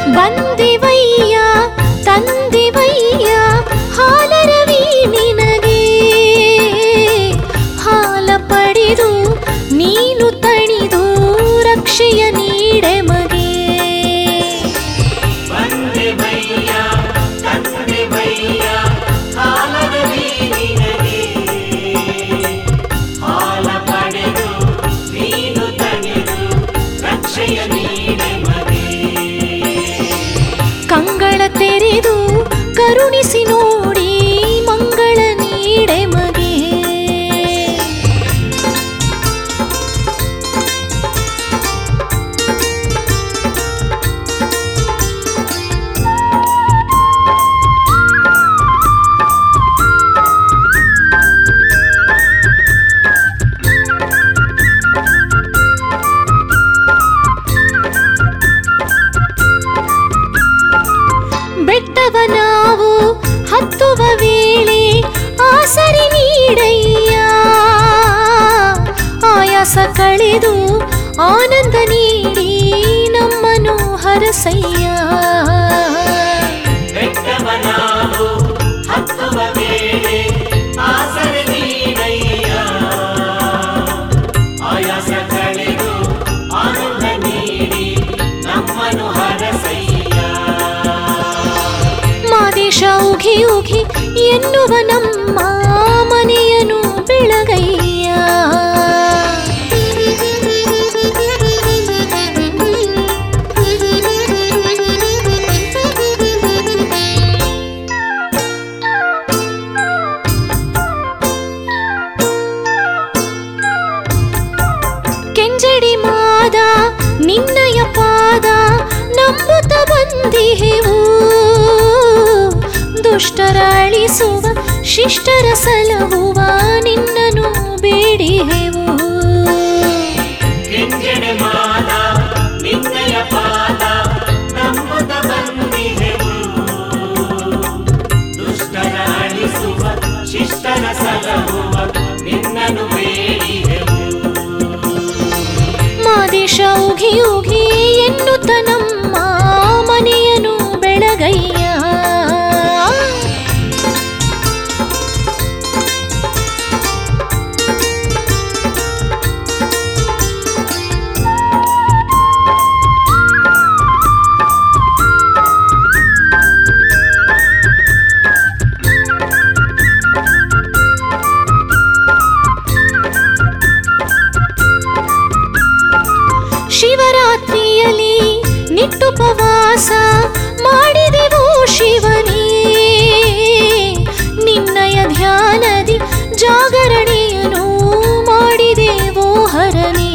ಬಂದಿವಯ್ಯ ತಂದಿವಯ್ಯ ಹಾಲರವಿ ನಿನಗೆ ಹಾಲ ಪಡೆದು ನೀನು ತಣಿದು ರಕ್ಷೆಯ ನೀಡೆ ಮಗೆ ಬಂದೆ ಬಯ್ಯ ತಂದೆ ಬಯ್ಯ ಹಾಲದಲ್ಲಿ ನಿನಗೆ ಹಾಲ ಪಡೆದು ನೀನು ತಡೆದು ರಕ್ಷೆಯ ನೀಡೆ ಮನೆ ಕಂಗಳ ತೆರೆದು ಕರುಣಿಸಿ ನೋಡಿ ಮಂಗಳ ನೀಡೆ ಮಗೆ ಬೆಟ್ಟವ ನಾವು ಹತ್ತುವ ವೇಳೆ ಆಸರಿ ನೀಡಯ್ಯ ಆಯಾಸ ಕಳೆದು ಆನಂದ ನೀಡಿ ನಮ್ಮನು ಹರಸಯ್ಯ ಬೆಟ್ಟವ ನಾವು ಹತ್ತುವ ವೇಳೆ ಆಸರೆ ನೀಡಯ್ಯ ಆಯಾಸ ಕಳೆದು ಆನಂದ ನೀಡಿ ನಮ್ಮನು ಹರಸಯ್ಯ ಮಾದೇಶ ಉಘಿ ಉಘಿ ಎನ್ನುವ ನಮ್ಮ ಮನೆಯನು ಬೆಳಗಯ್ಯ ಕೆಂಜಡಿ ಮಾದ ನಿನ್ನಯ ಪಾದ ನಂಬುತ್ತ ಬಂದಿಹೆವು ದುಷ್ಟರ ಅಳಿಸುವ ಶಿಷ್ಟರ ಸಲಹುವ ನಿನ್ನನು ಬೇಡಿಹೆವು ಕೆಂಜಡೆ ಮಾದ ನಿನ್ನಯ ಪಾದ ನಂಬುತ್ತ ಬಂದಿಹೆವು ದುಷ್ಟರ ಅಳಿಸುವ ಶಿಷ್ಟರ ಸಲಹುವ ನಿನ್ನನು ಬೇಡಿಹೆವು ಮಾದೇಶ ಉಘಿ ಉಘಿ ಎನ್ನುತ್ತ ನಮ್ಮ ಮನೆಯನು ಬೆಳಗಯ್ಯ ಶಿವರಾತ್ರಿಯಲ್ಲಿ ನಿಟ್ಟುಪವಾಸ ಮಾಡಿದೆವು ಶಿವನೇ ನಿನ್ನಯ ಧ್ಯಾನದಿ ಜಾಗರಣೆಯನ್ನು ಮಾಡಿದೆವೋ ಹರನೇ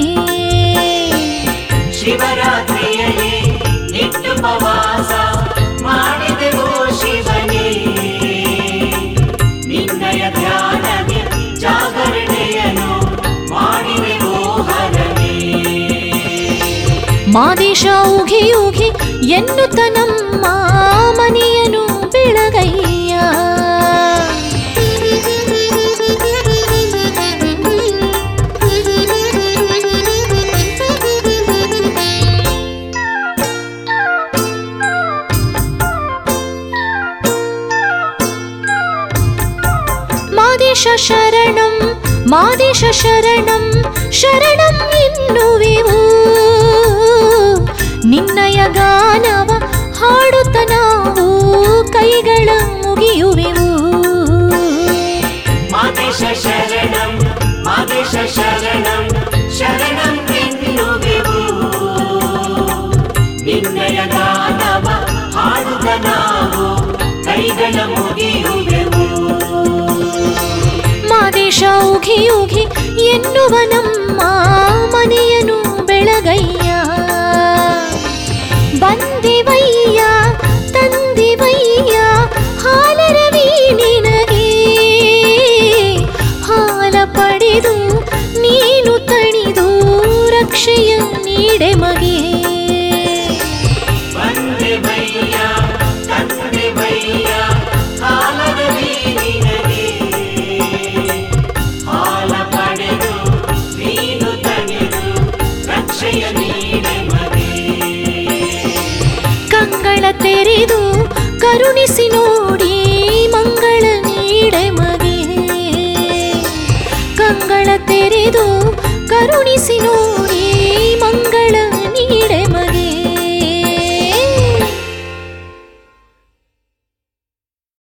ಶಿವರಾತ್ರಿಯಲ್ಲಿ ನಿಟ್ಟುಪವಾಸ ಮಾಡಿದೆವು ಶಿವನೇ ನಿನ್ನಯ ಧ್ಯಾನಕ್ಕೆ ಜಾಗರಣೆಯನ್ನು ಮಾಡಿದೆವು ಹರನೇ ಮಾದೇಶ ಉಘಿ ಉಘಿ ಎನ್ನುತ್ತ ನಮ್ಮ ಮನೆಯನು ಬೆಳಗಯ್ಯ ಮಾದೇಶ ಶರಣಂ ಮಾದೇಶ ಶರಣಂ ಶರಣಂ ಎನ್ನುವೆವು ನಿನ್ನಯ ಗಾನವ ಹಾಡುತ್ತ ನಾವು ಕೈಗಳ ಮುಗಿಯುವೆವು ಮಾದೇಶ ಶರಣಂ ಮಾದೇಶ ಶರಣಂ ಶರಣಂ ಎನ್ನುವೆವು ನಿನ್ನಯ ಗಾನವ ಹಾಡುತ್ತ ನಾವು ಕೈಗಳ ಮುಗಿಯುವೆವು ಮಾದೇಶ ಉಘಿ ಉಘಿ ಎನ್ನುವ ನಮ್ಮ ಮನೆಯನು ಬೆಳಗಯ್ಯ ಬಂದಿವಯ್ಯ ತಂದಿವಯ್ಯ ಹಾಲರವಿ ನಿನಗೆ ಹಾಲ ಪಡೆದು ನೀನು ತಣಿದು ರಕ್ಷೆಯ ನೀಡೆ ಮಗೆ ಬಂದೆ ಬಯ್ಯ ತಂದೆ ಬಯ್ಯ ಹಾಲದಲ್ಲಿ ನಿನಗೆ ಹಾಲ ಪಡೆದು ನೀನು ತಡೆದು ರಕ್ಷೆಯ ನೀಡೆ ಮನೆ ಕಂಗಳ ಕರುಣಿಸಿ ನೋಡಿ ಮಂಗಳ ನೀಡೆ ಮಗೆ ಕಂಗಳ ತೆರೆದು ಕರುಣಿಸಿ